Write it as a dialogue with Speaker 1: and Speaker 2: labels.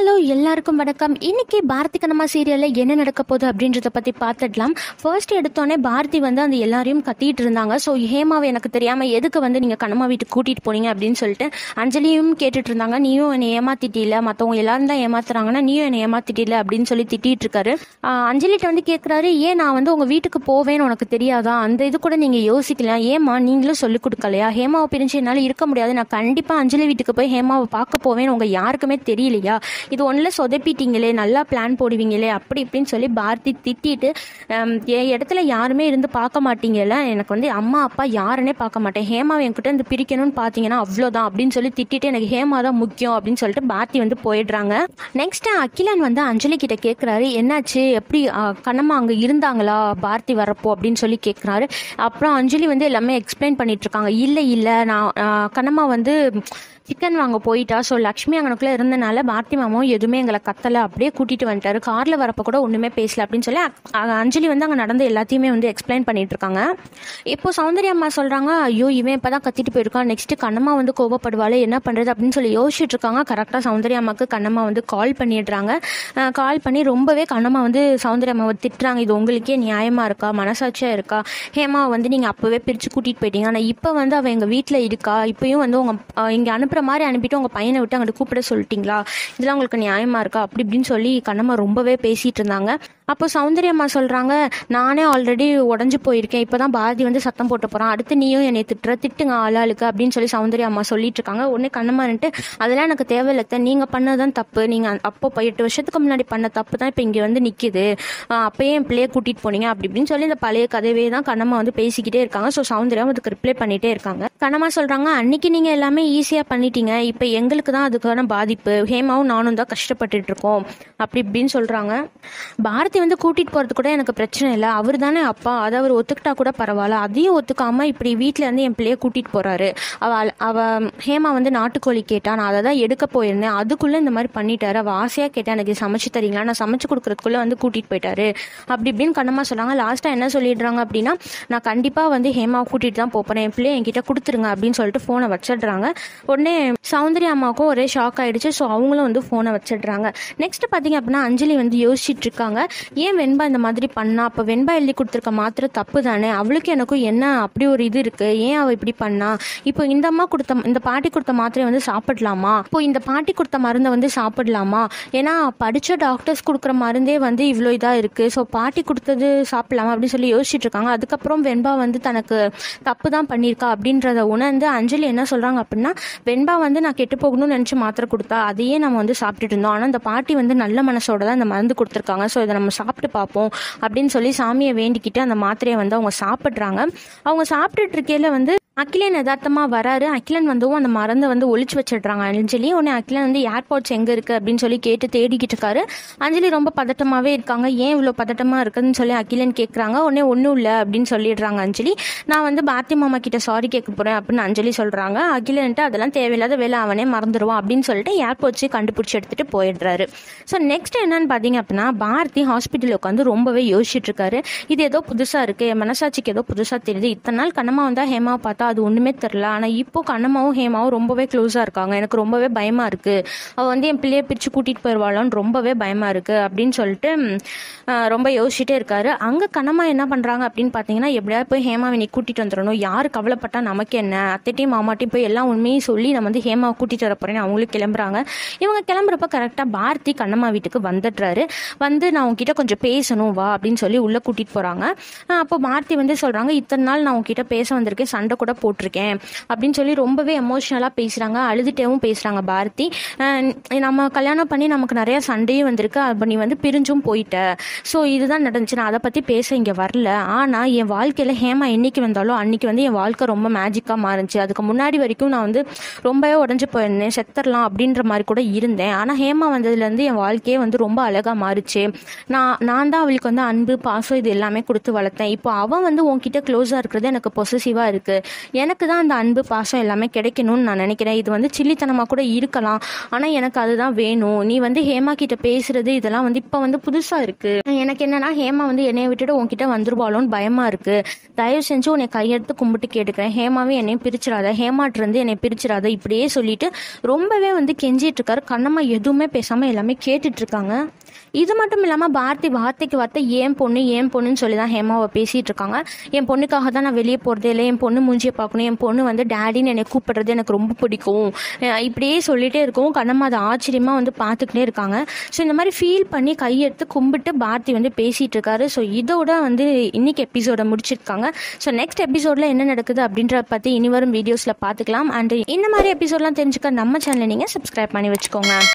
Speaker 1: hello எல்லாருக்கும் வணக்கம் இன்னைக்கு பாரதி கண்ணம்மா சீரியலில் என்ன நடக்க போகுது அப்படின்றத பற்றி பார்த்துடலாம் ஃபர்ஸ்ட் எடுத்தோடனே பாரதி வந்து அந்த எல்லாரையும் கத்திட்டு இருந்தாங்க ஸோ ஹேமாவை எனக்கு தெரியாமல் எதுக்கு வந்து நீங்கள் கண்ணம்மா வீட்டுக்கு கூட்டிகிட்டு போனீங்க அப்படின்னு சொல்லிட்டு அஞ்சலியும் கேட்டுட்டு இருந்தாங்க நீயும் என்னை ஏமாத்திட்டில மற்றவங்க எல்லாரும் தான் ஏமாத்துறாங்கன்னா நீயும் என்னை ஏமாத்திட்டில அப்படின்னு சொல்லி திட்டிட்டு இருக்காரு ஆஹ் அஞ்சலிட்ட வந்து கேட்குறாரு ஏன் நான் வந்து உங்கள் வீட்டுக்கு போவேன்னு உனக்கு தெரியாதா அந்த இது கூட நீங்கள் யோசிக்கல ஏமா நீங்களும் சொல்லிக் கொடுக்கலையா ஹேமாவை பிரிஞ்சு என்னால் இருக்க முடியாது நான் கண்டிப்பாக அஞ்சலி வீட்டுக்கு போய் ஹேமாவை பார்க்க போவேன்னு உங்கள் யாருக்குமே தெரியலையா இது ஒன்றில் சொதப்பிட்டீங்களே நல்லா பிளான் போடுவீங்களே அப்படி இப்படின்னு சொல்லி பாரதி திட்டிட்டு ஹம், என் இடத்துல யாருமே இருந்து பார்க்க மாட்டீங்கல்ல எனக்கு வந்து அம்மா அப்பா யாருன்னே பார்க்க மாட்டேன் ஹேமாவை என்கிட்ட இருந்து பிரிக்கணும்னு பார்த்தீங்கன்னா அவ்வளோதான் அப்படின்னு சொல்லி திட்டிட்டு எனக்கு ஹேமா தான் முக்கியம் அப்படின்னு சொல்லிட்டு பாரதி வந்து போயிடுறாங்க நெக்ஸ்ட் அகிலன் வந்து அஞ்சலி கிட்ட கேட்குறாரு என்னாச்சு எப்படி ஆ, கண்ணம்மா அங்கே இருந்தாங்களா பாரதி வரப்போ அப்படின்னு சொல்லி கேட்குறாரு அப்புறம் அஞ்சலி வந்து எல்லாமே எக்ஸ்பிளைன் பண்ணிட்டு இருக்காங்க இல்லை இல்லை நான் ஆ, கண்ணம்மா வந்து சிக்கன் வாங்க போயிட்டா ஸோ லக்ஷ்மி அங்கனுக்குள்ளே இருந்தனால பாரதி மாமாவும் எதுவுமே எங்களை கத்தலை அப்படியே கூட்டிட்டு வந்துட்டாரு காரில் வரப்போ கூட ஒன்றுமே பேசல அப்படின்னு சொல்லி அ- அ- அஞ்சலி வந்து அங்கே நடந்த எல்லாத்தையுமே வந்து எக்ஸ்பிளைன் பண்ணிட்டு இருக்காங்க இப்போ சௌந்தர்யா அம்மா சொல்கிறாங்க ஐயோ இவன் இப்போ தான் கத்திட்டு போயிருக்கான் நெக்ஸ்ட் கண்ணம்மா வந்து கோவப்படுவாளே என்ன பண்ணுறது அப்படின்னு சொல்லி யோசிச்சுட்டு இருக்காங்க கரெக்டாக சௌந்தர்யா அம்மாவுக்கு கண்ணம்மா வந்து கால் பண்ணிடுறாங்க கால் பண்ணி ரொம்பவே கண்ணம்மா வந்து சௌந்தர்யா அம்மாவை திட்டுறாங்க இது உங்களுக்கே நியாயமாக இருக்கா மனசாட்சியாக இருக்கா ஹேமாவை வந்து நீங்கள் அப்போவே பிரித்து கூட்டிகிட்டு போயிட்டீங்க ஆனால் இப்போ வந்து அவள் எங்கள் வீட்டில் இருக்கா இப்போயும் வந்து உங்கள் இங்கே அனுப்புகிற மாதிரி அனுப்பிட்டு உங்கள் பையனை விட்டு அங்கிட்டு கூப்பிட சொல்லிட்டீங்களா இதெல்லாம் உங்களுக்கு நியாயமாக இருக்கா அப்படி இப்படின்னு சொல்லி கண்ணம்மா ரொம்பவே பேசிகிட்டு இருந்தாங்க அப்போ சௌந்தர்யம்மா சொல்கிறாங்க நானே ஆல்ரெடி உடஞ்சி போயிருக்கேன் இப்போ தான் பாரதி வந்து சத்தம் போட்டு போகிறான் அடுத்து நீயும் என்னை திட்டுற திட்டுங்க ஆளாளுக்கு அப்படின்னு சொல்லி சௌந்தர்யா அம்மா சொல்லிட்டு இருக்காங்க உடனே கண்ணம்மான்ட்டு அதெல்லாம் எனக்கு தேவையில்லை நீங்கள் பண்ணதான் தப்பு நீங்கள் அப்போ இப்போ எட்டு வருஷத்துக்கு முன்னாடி பண்ண தப்பு தான் இப்போ இங்கே வந்து நிற்கிது அப்பயே என் பிள்ளைய கூட்டிகிட்டு போனீங்க அப்படி இப்படின்னு சொல்லி இந்த பழைய கதைவே தான் கண்ணம்மா வந்து பேசிக்கிட்டே இருக்காங்க ஸோ சௌந்தர்யா அதுக்கு ரிப்ளை பண்ணிட்டே இருக்காங்க கண்ணம்மா சொல்கிறாங்க அன்னைக்கு நீங்கள் எல்லாமே ஈஸியாக பண்ணிட்டீங்க இப்போ எங்களுக்கு தான் அதுக்கான பாதிப்பு ஹேமாவும் நானும் தான் கஷ்டப்பட்டுட்டு இருக்கோம் அப்படி இப்படின்னு சொல்கிறாங்க பாரதி வந்து கூட்டிகிட்டு போகிறது கூட எனக்கு பிரச்சனை இல்லை அவர் தானே அப்பா அதை அவர் ஒத்துக்கிட்டா கூட பரவாயில்ல அதையும் ஒத்துக்காம இப்படி வீட்டில் இருந்து என் பிள்ளைய கூட்டிகிட்டு போகிறாரு அவ அவ ஹேமா வந்து நாட்டுக்கோழி கேட்டா நான் அதை தான் எடுக்க போயிருந்தேன் அதுக்குள்ளே இந்த மாதிரி பண்ணிட்டாரு அவள் ஆசையாக கேட்டா எனக்கு சமைச்சு தரீங்களா நான் சமைச்சு கொடுக்குறதுக்குள்ளே வந்து கூட்டிகிட்டு போயிட்டாரு அப்படி இப்படின்னு கண்ணம்மா சொன்னாங்க லாஸ்ட்டாக என்ன சொல்லிடுறாங்க அப்படின்னா நான் கண்டிப்பாக வந்து ஹேமாவை கூட்டிகிட்டு தான் போகிறேன் என் பிள்ளைய என்கிட்ட கொடுத்துருங்க அப்படின்னு சொல்லிட்டு ஃபோனை வச்சிடுறாங்க உடனே சௌந்தர்யா அம்மாவுக்கும் ஒரே ஷாக் ஆயிடுச்சு ஸோ அவங்களும் வந்து ஃபோனை வச்சிடுறாங்க நெக்ஸ்ட் பார்த்தீங்க அப்படின்னா அஞ்சலி வந்து யோசிச்சுட்டு இருக்காங்க ஏன் வெண்பா இந்த மாதிரி பண்ணா அப்போ வெண்பா எழுதி கொடுத்துருக்க மாத்திரை தப்பு தானே அவளுக்கு எனக்கும் என்ன அப்படி ஒரு இது இருக்கு ஏன் அவள் இப்படி பண்ணா இப்போ இந்த அம்மா கொடுத்த இந்த பாட்டி கொடுத்த மாத்திரையை வந்து சாப்பிடலாமா இப்போ இந்த பாட்டி கொடுத்த மருந்தை வந்து சாப்பிடலாமா ஏன்னா படித்த டாக்டர்ஸ் கொடுக்குற மருந்தே வந்து இவ்வளோ இதாக இருக்கு ஸோ பாட்டி கொடுத்தது சாப்பிடலாமா அப்படின்னு சொல்லி யோசிச்சுட்டு இருக்காங்க அதுக்கப்புறம் வெண்பா வந்து தனக்கு தப்பு தான் பண்ணியிருக்கா அப்படின்றத உணர்ந்து அஞ்சலி என்ன சொல்றாங்க அப்படின்னா வெண்பா வந்து நான் கெட்டு போகணும்னு நினச்சி மாத்திரை கொடுத்தா அதையே நம்ம வந்து சாப்பிட்டுட்டு இருந்தோம் ஆனால் இந்த பாட்டி வந்து நல்ல மனசோட தான் இந்த மருந்து கொடுத்துருக்காங்க ஸோ இதை நம்ம சாப்பிட்டு பார்ப்போம் அப்படின்னு சொல்லி சாமியை வேண்டிக்கிட்டு அந்த மாத்திரையை வந்து அவங்க சாப்பிட்றாங்க அவங்க சாப்பிட்டுட்டு இருக்கையில வந்து அகிலன் யதார்த்தமாக வராரு அகிலன் வந்துவும் அந்த மருந்தை வந்து ஒளிச்சு வச்சிடுறாங்க அஞ்சலி உடனே அகிலன் வந்து ஏர்போர்ட்ஸ் எங்கே இருக்குது அப்படின்னு சொல்லி கேட்டு தேடிக்கிட்டு இருக்காரு அஞ்சலி ரொம்ப பதட்டமாகவே இருக்காங்க ஏன் இவ்வளோ பதட்டமாக இருக்குதுன்னு சொல்லி அகிலன் கேட்குறாங்க உடனே ஒன்றும் இல்லை அப்படின்னு சொல்லிடுறாங்க அஞ்சலி நான் வந்து பாரதி மாமா கிட்ட சாரி கேட்க போகிறேன் அப்படின்னு அஞ்சலி சொல்கிறாங்க அகிலன்ட்டு அதெல்லாம் தேவையில்லாத வேலை அவனே மறந்துடுவான் அப்படின்னு சொல்லிட்டு ஏர்போர்ட்ஸே கண்டுபிடிச்சி எடுத்துகிட்டு போயிடுறாரு ஸோ நெக்ஸ்ட் என்னன்னு பார்த்தீங்க அப்படின்னா பாரதி ஹாஸ்பிட்டலில் உட்காந்து ரொம்பவே யோசிச்சுட்டு இருக்காரு இது ஏதோ புதுசாக இருக்குது என் மனசாட்சிக்கு ஏதோ புதுசாக தெரியுது இத்தனை நாள் கண்ணம்மா வந்தால் ஹேமாவை பார்த்தா அது ஒன்றுமே தெரில ஆனால் இப்போ கண்ணம்மாவும் ஹேமாவும் ரொம்பவே க்ளோஸாக இருக்காங்க எனக்கு ரொம்பவே பயமாக இருக்குது அவள் வந்து என் பிள்ளையை பிரித்து கூட்டிகிட்டு போயிடுவாளான்னு ரொம்பவே பயமாக இருக்குது அப்படின்னு சொல்லிட்டு ம், ஆஹ், ரொம்ப யோசிச்சுட்டே இருக்காரு அங்கே கண்ணம்மா என்ன பண்ணுறாங்க அப்படின்னு பார்த்தீங்கன்னா எப்படியாவது போய் ஹேமாவை நீ கூட்டிகிட்டு வந்துடணும் யார் கவலைப்பட்டா நமக்கு என்ன அத்தைட்டையும் மாமாட்டையும் போய் எல்லா உண்மையும் சொல்லி நான் வந்து ஹேமாவை கூட்டிகிட்டு வர போகிறேன்னு அவங்களும் கிளம்புறாங்க இவங்க கிளம்புறப்ப கரெக்டாக பாரதி கண்ணம்மா வீட்டுக்கு வந்துடுறாரு வந்து நான் உங்ககிட்ட கொஞ்சம் பேசணும் வா அப்படின்னு சொல்லி உள்ளே கூட்டிகிட்டு போகிறாங்க அப்போ பாரதி வந்து சொல்கிறாங்க இத்தனை நாள் நான் உங்ககிட்ட பேச வந்திருக்கேன் சண்டை கூட போட்டிருக்கேன் அப்படின்னு சொல்லி ரொம்பவே எமோஷ்னலாக பேசுகிறாங்க அழுதுட்டேவும் பேசுகிறாங்க பாரதி அஹ் நம்ம கல்யாணம் பண்ணி நமக்கு நிறைய சண்டையும் வந்திருக்கு அப்போ நீ வந்து பிரிஞ்சும் போயிட்ட ஸோ இதுதான் நடந்துச்சு நான் அதை பற்றி பேச இங்கே வரல ஆனால் என் வாழ்க்கையில் ஹேமா என்னைக்கு வந்தாலும் அன்னைக்கு வந்து என் வாழ்க்கை ரொம்ப மேஜிக்காக மாறுச்சு அதுக்கு முன்னாடி வரைக்கும் நான் வந்து ரொம்பவே உடஞ்சி போயிருந்தேன் செத்தரலாம் அப்படின்ற மாதிரி கூட இருந்தேன் ஆனால் ஹேமா வந்ததுலேருந்து என் வாழ்க்கையே வந்து ரொம்ப அழகாக மாறுச்சு நான் நான் தான் அவளுக்கு வந்து அன்பு பாசம் இது எல்லாமே கொடுத்து வளர்த்தேன் இப்போ அவன் வந்து உன்கிட்ட க்ளோஸாக இருக்கிறது எனக்கு பொசசிவாக இருக்குது எனக்கு தான் அந்த அன்பு பாசம் எல்லாமே கிடைக்கணும்னு நான் நினைக்கிறேன் இது வந்து சில்லித்தனமாக கூட இருக்கலாம் ஆனால் எனக்கு அதுதான் வேணும் நீ வந்து ஹேமா கிட்ட பேசுறது இதெல்லாம் வந்து இப்போ வந்து புதுசாக இருக்குது எனக்கு என்னன்னா ஹேமா வந்து என்னைய விட்டுட்டு உன்கிட்ட வந்துருவாளோன்னு பயமாக இருக்குது தயவு செஞ்சு உன்னை கையெடுத்து கும்பிட்டு கேட்டுக்கிறேன் ஹேமாவே என்னையும் பிரிச்சிடாத ஹேமாட்டு இருந்து என்னை பிரிச்சிடாத இப்படியே சொல்லிட்டு ரொம்பவே வந்து கெஞ்சிட்டு இருக்காரு கண்ணம்மா எதுவுமே பேசாமல் எல்லாமே கேட்டுட்டு இருக்காங்க இது மட்டும் இல்லாமல் பாரதி வார்த்தைக்கு வார்த்தை ஏன் பொண்ணு ஏன் பொண்ணுன்னு சொல்லி தான் ஹேமாவை பேசிகிட்டு இருக்காங்க என் பொண்ணுக்காக தான் நான் வெளியே போகிறதே இல்லை என் பொண்ணு மூஞ்சியை பார்க்கணும் என் பொண்ணு வந்து டேடின்னு என்னை கூப்பிடுறது எனக்கு ரொம்ப பிடிக்கும் அஹ் இப்படியே சொல்லிகிட்டே இருக்கவும் கண்ணம்மா அதை ஆச்சரியமாக வந்து பார்த்துக்கிட்டே இருக்காங்க ஸோ இந்த மாதிரி ஃபீல் பண்ணி கையெடுத்து கும்பிட்டு பாரதி வந்து பேசிகிட்டு இருக்காரு ஸோ இதோட வந்து இன்னைக்கு எபிசோட முடிச்சிருக்காங்க ஸோ நெக்ஸ்ட் எபிசோடில் என்ன நடக்குது அப்படின்றத பற்றி இனி வரும் வீடியோஸில் பார்த்துக்கலாம் அண்ட் இந்த மாதிரி எபிசோட்லாம் தெரிஞ்சுக்க நம்ம சேனலை நீங்கள் சப்ஸ்கிரைப் பண்ணி வச்சுக்கோங்க